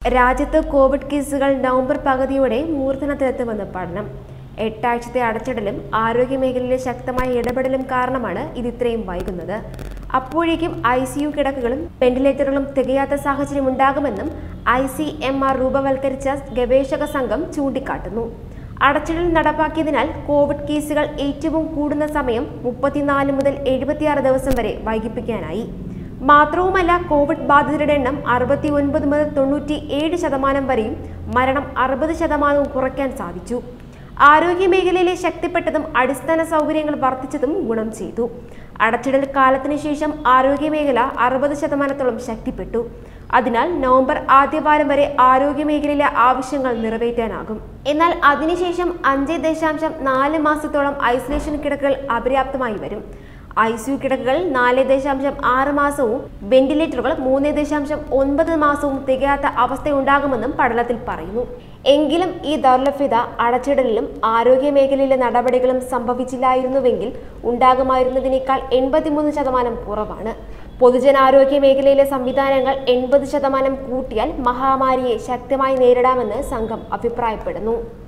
രാജ്യത്ത് കോവിഡ് കേസുകൾ നവംബർ പകുതിയോടെ മൂർധനത്തിലെത്തുമെന്ന് പഠനം എട്ടാഴ്ചത്തെ അടച്ചിടലും ആരോഗ്യമേഖലയിലെ ശക്തമായ ഇടപെടലും കാരണമാണ് ഇത് ഇത്രയും വൈകുന്നത് അപ്പോഴേക്കും ഐ സി യു കിടക്കുകളും വെന്റിലേറ്ററുകളും തികയാത്ത സാഹചര്യം ഉണ്ടാകുമെന്നും ഐ സി എം ആർ രൂപവൽക്കരിച്ച ഗവേഷക സംഘം ചൂണ്ടിക്കാട്ടുന്നു അടച്ചിടൽ നടപ്പാക്കിയതിനാൽ കോവിഡ് കേസുകൾ ഏറ്റവും കൂടുന്ന സമയം മുപ്പത്തിനാല് മുതൽ എഴുപത്തിയാറ് ദിവസം വരെ വൈകിപ്പിക്കാനായി മാത്രവുമല്ല കോവിഡ് ബാധിതരുടെ എണ്ണം അറുപത്തി ഒൻപത് മുതൽ തൊണ്ണൂറ്റി ഏഴ് ശതമാനം വരെയും മരണം അറുപത് ശതമാനവും കുറയ്ക്കാൻ സാധിച്ചു ആരോഗ്യ മേഖലയിലെ ശക്തിപ്പെട്ടതും അടിസ്ഥാന സൗകര്യങ്ങൾ വർദ്ധിച്ചതും ഗുണം ചെയ്തു അടച്ചിടൽ കാലത്തിന് ശേഷം ആരോഗ്യ മേഖല അറുപത് ശതമാനത്തോളം ശക്തിപ്പെട്ടു അതിനാൽ നവംബർ ആദ്യവാരം വരെ ആരോഗ്യ മേഖലയിലെ ആവശ്യങ്ങൾ നിറവേറ്റാനാകും എന്നാൽ അതിനുശേഷം അഞ്ച് ദശാംശം നാല് മാസത്തോളം ഐസൊലേഷൻ കിടക്കകൾ അപര്യാപ്തമായി വരും ഐ സി യു കിടക്കകൾ നാല് ദശാംശം ആറ് മാസവും വെന്റിലേറ്ററുകൾ മൂന്ന് ദശാംശം ഒൻപത് മാസവും തികയാത്ത അവസ്ഥയുണ്ടാകുമെന്നും പഠനത്തിൽ പറയുന്നു എങ്കിലും ഈ ദൗർലഭ്യത അടച്ചിടലിലും ആരോഗ്യ മേഖലയിലെ നടപടികളും സംഭവിച്ചില്ലായിരുന്നുവെങ്കിൽ ഉണ്ടാകുമായിരുന്നതിനേക്കാൾ എൺപത്തിമൂന്ന് ശതമാനം കുറവാണ് പൊതുജനാരോഗ്യ മേഖലയിലെ സംവിധാനങ്ങൾ എൺപത് ശതമാനം കൂട്ടിയാൽ മഹാമാരിയെ ശക്തമായി നേരിടാമെന്ന് സംഘം അഭിപ്രായപ്പെടുന്നു